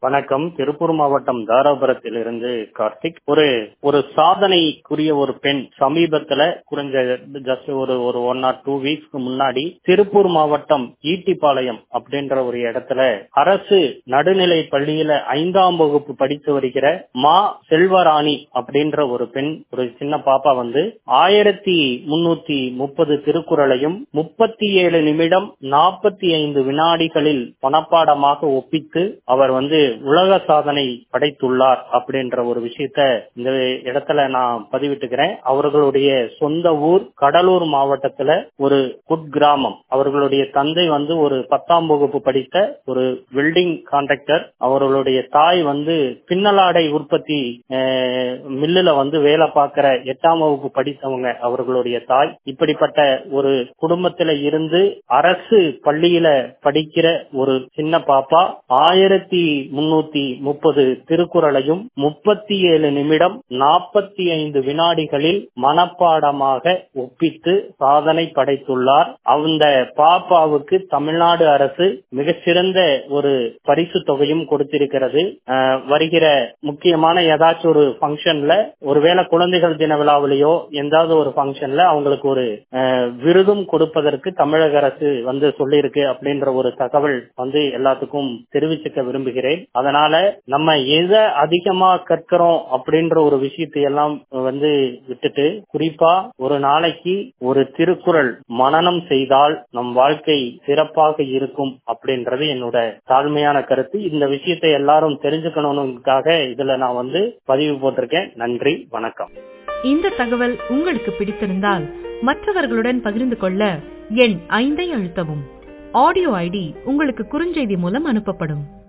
வணக்கம் திருப்பூர் மாவட்டம் தாராபுரத்தில் இருந்து கார்த்திக் ஒரு ஒரு சாதனைக்குரிய ஒரு பெண் சமீபத்துல குறைஞ்ச ஜஸ்ட் ஒரு ஒரு ஒன் ஆர் டூ வீக்ஸ்க்கு முன்னாடி திருப்பூர் மாவட்டம் ஈட்டிப்பாளையம் அப்படின்ற ஒரு இடத்துல அரசு நடுநிலை பள்ளியில ஐந்தாம் வகுப்பு படித்து வருகிற மா செல்வராணி அப்படின்ற ஒரு பெண் ஒரு சின்ன பாப்பா வந்து ஆயிரத்தி முன்னூத்தி முப்பது திருக்குறளையும் முப்பத்தி ஏழு நிமிடம் நாற்பத்தி ஐந்து வினாடிகளில் மனப்பாடமாக ஒப்பித்து அவர் வந்து உலக சாதனை படைத்துள்ளார் அப்படின்ற ஒரு விஷயத்த இந்த இடத்துல நான் பதிவிட்டுக்கிறேன் அவர்களுடைய சொந்த ஊர் கடலூர் மாவட்டத்துல ஒரு குட்கிராமம் அவர்களுடைய தந்தை வந்து ஒரு பத்தாம் வகுப்பு படித்த ஒரு வெல்டிங் கான்ட்ராக்டர் அவர்களுடைய தாய் வந்து பின்னலாடை உற்பத்தி மில்லுல வந்து வேலை பார்க்கிற எட்டாம் வகுப்பு படித்தவங்க அவர்களுடைய தாய் இப்படிப்பட்ட ஒரு குடும்பத்தில இருந்து அரசு பள்ளியில படிக்கிற ஒரு சின்ன பாப்பா ஆயிரத்தி முன்னூத்தி முப்பது திருக்குறளையும் முப்பத்தி ஏழு நிமிடம் நாற்பத்தி ஐந்து வினாடிகளில் மனப்பாடமாக ஒப்பித்து சாதனை படைத்துள்ளார் அந்த பாப்பாவுக்கு தமிழ்நாடு அரசு மிகச்சிறந்த ஒரு பரிசு தொகையும் கொடுத்திருக்கிறது வருகிற முக்கியமான ஏதாச்சும் ஒரு பங்கன்ல ஒருவேளை குழந்தைகள் தின விழாவிலேயோ எந்தாவது ஒரு பங்கன்ல அவங்களுக்கு ஒரு விருதும் கொடுப்பதற்கு தமிழக அரசு வந்து சொல்லியிருக்கு அப்படின்ற ஒரு தகவல் வந்து எல்லாத்துக்கும் தெரிவிச்சுக்க விரும்புகிறேன் அதனால நம்ம எதை அதிகமா கற்கிறோம் அப்படின்ற ஒரு விஷயத்தை எல்லாம் வந்து விட்டுட்டு குறிப்பா ஒரு நாளைக்கு ஒரு திருக்குறள் மனநம் செய்தால் நம் வாழ்க்கை சிறப்பாக இருக்கும் அப்படின்றது என்னோட தாழ்மையான கருத்து இந்த விஷயத்தை எல்லாரும் தெரிஞ்சுக்கணும்னுக்காக இதுல நான் வந்து பதிவு போட்டிருக்கேன் நன்றி வணக்கம் இந்த தகவல் உங்களுக்கு பிடித்திருந்தால் மற்றவர்களுடன் பகிர்ந்து கொள்ள எண் ஐந்தை அழுத்தவும் ஆடியோ ஐடி உங்களுக்கு குறுஞ்செய்தி மூலம் அனுப்பப்படும்